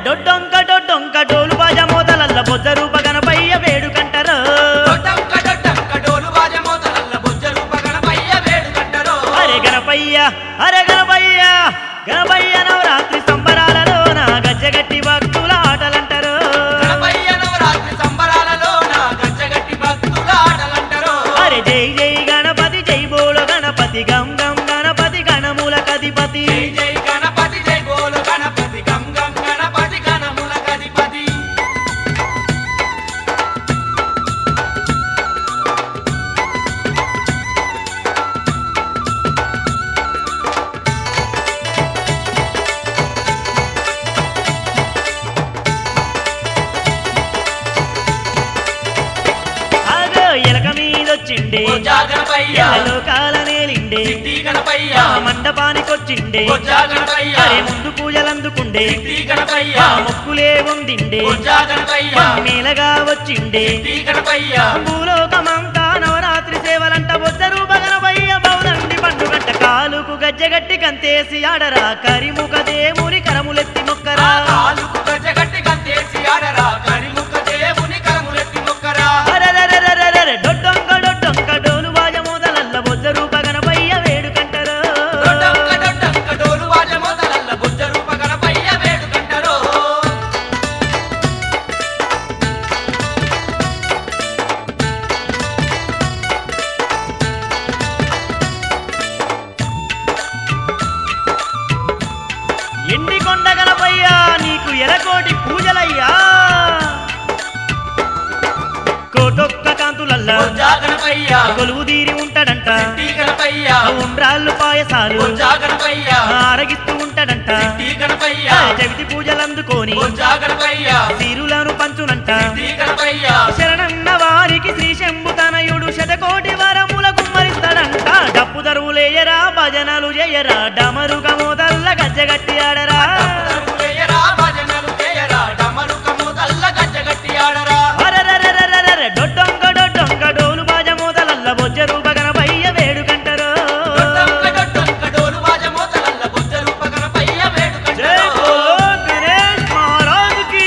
డొడ్డొంక డొడ్డొంక డోలు బాజ మోతలల్ల బొజ్జ రూప గణపయ్య వేడుకంటారు డొడ్డంక డొడ్డంక డోలు బాజ మోతలల్ల బొజ్జ రూప గణపయ్య వేడుకంటరో. అరే గణపయ్య అరే గణపయ్య గణపయ్య నవరాత్రి సంబరాలలోన గజ్జగట్టి భక్తుల ఆటలంటారు గణపయ్య నవరాత్రి సంబరాలలోన గజ్జగట్టి భక్తుల ఆటలంటరో. అరే జై జై గణపతి జై బోలో గణపతి గం గం గణపతి గణముల కధిపతి జై జై గణపతి జై బోలు గణపతి గం గం గణపతి గణముల గధిపతి ఆగో ఎలక మీదొచ్చిండే బొజ్జా గణపయ్య లోకాల నేలిండే సిద్ధి గణపయ్య ఆ మండపానికొచ్చిండే బొజ్జా గణపయ్య అరే ముందు పూజలందుకుండే సిద్ధి గణపయ్య ఆ మొక్కులే ఉండిండే బొజ్జా గణపయ్య మేలగా వచ్చిండే సిద్ధి గణపయ్య భూలోకమంతా నవరాత్రి సేవలంట బొజ్జ రూప గణపయ్య బౌదండి పండుగంట కాలుకు గజ్జగట్టి కంతేసి ఆడరా కరిముఖ దేవుని కరములెత్తి మొక్కరా కాలుకు గజ్జగట్టి గంతేసి ఆడరా కరిముఖ దేవుని కరములెత్తి మొక్కరా అరెరెరెరెరెరె, డొడ్డొంక డొడ్డొంక డోలు బాజ మోదలల్ల బొజ్జ రూప గణపయ్య వేడుకంటారు డొడ్డంక డొడ్డంక డోలు వాజ మొదలల్ల బుద్ధ రూప గణపయ్య వేడుకంటరో ఎండి కొండ గణపయ్య నీకు ఎలకోటి పూజలయ్యా కోటొక్క కాంతులల్ల బొజ్జా గణపయ్య కొలువు తీరి ఉంటాడంట సిద్ధి గణపయ్య ఉండ్రాళ్ళు పాయసాలు బొజ్జా గణపయ్య ఆరగిస్తూ ఉంటాడంట సిద్ధి గణపయ్య చవితి పూజలు అందుకొని బొజ్జా గణపయ్య తీరులను పంచునంట సిద్ధి గణపయ్య శరణన్న వారికి శ్రీ శంభుతనయుడు శతకోటి వరముల కుమ్మరిస్తాడంట డప్పు దరువులేయరా భజనలు చేయరా డమరుగ మోదల్ల గజ్జగట్టి ఆడరా తప్పులేయరా భజనలు చేయరా డమరుకము తల్ల గజ్జగట్టి ఆడరా అరెరెరెరెరెరె, డొడ్డొంక డొడ్డొంక డోలు బాజ మోదలల్ల బొజ్జ రూప గణపయ్య వేడుకంటారు డొడ్డంక డొడ్డంక డోలు వాజ మోతలల్ల బుద్ధ రూప గణపయ్య జై వేడుకంటరో బోలో గణేష్ మహారాజ్ కి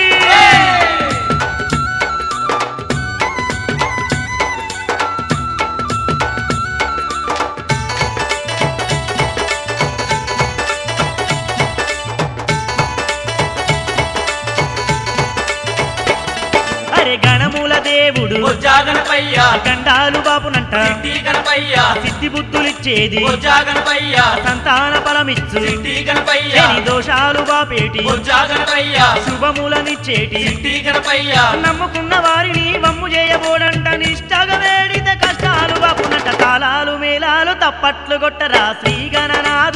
అరే గణముల దేవుడు బొజ్జా గణపయ్య గండాలు బాపునంట సిద్ధి గణపయ్య సిద్ధి బుద్ధులిచ్చేది బొజ్జా గణపయ్య సంతాన ఫలమిచ్చు సిద్ధి గణపయ్య శని దోషాలు బాపేటి బొజ్జా గణపయ్య శుభములనిచ్చేటి సిద్ధి గణపయ్య నమ్ముకున్న వారిని వమ్ము చేయబోడంట నిష్టగా వేడిత కష్టాలు బాపునంట తాళాలు మేళాలు తప్పట్లు కొట్టరా శ్రీ గణనాథ